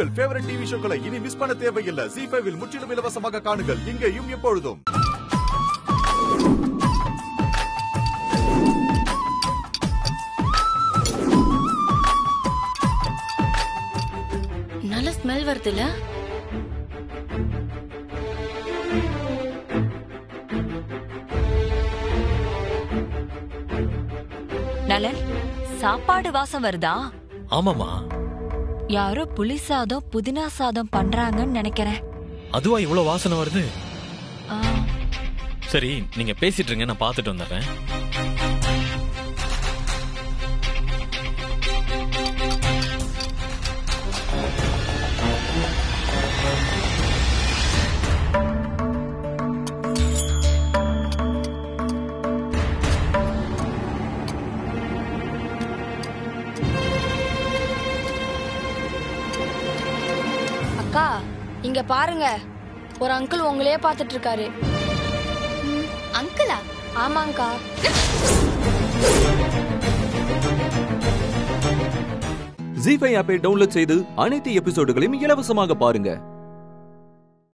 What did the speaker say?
உங்கள் favourite TV ஷோக்களை இனி miss பண்ண தேவையில்லை ஜி ஃபைவில் முற்றிலும் இலவசமாக காணுங்கள் இங்கேயும் எப்பொழுதும் நல்ல ஸ்மெல் வருதுல நலன் சாப்பாடு வாசம் வருதா ஆமாமா யாரோ புளி சாதம் புதினா சாதம் பண்றாங்கன்னு நினைக்கிறேன் அதுவா இவ்வளவு வாசனை வருது ஆ, சரி நீங்க பேசிட்டு இருங்க நான் பார்த்துட்டு வந்துடுறேன் அக்கா இங்க பாருங்க ஒரு அங்கிள் உங்களையே பார்த்துட்டு இருக்காரு அங்கிளா ஆமாங்கக்கா ஜி ஃபைவ் ஆப்பை டவுன்லோட் செய்து அனைத்து எபிசோடுகளையும் இலவசமாக பாருங்க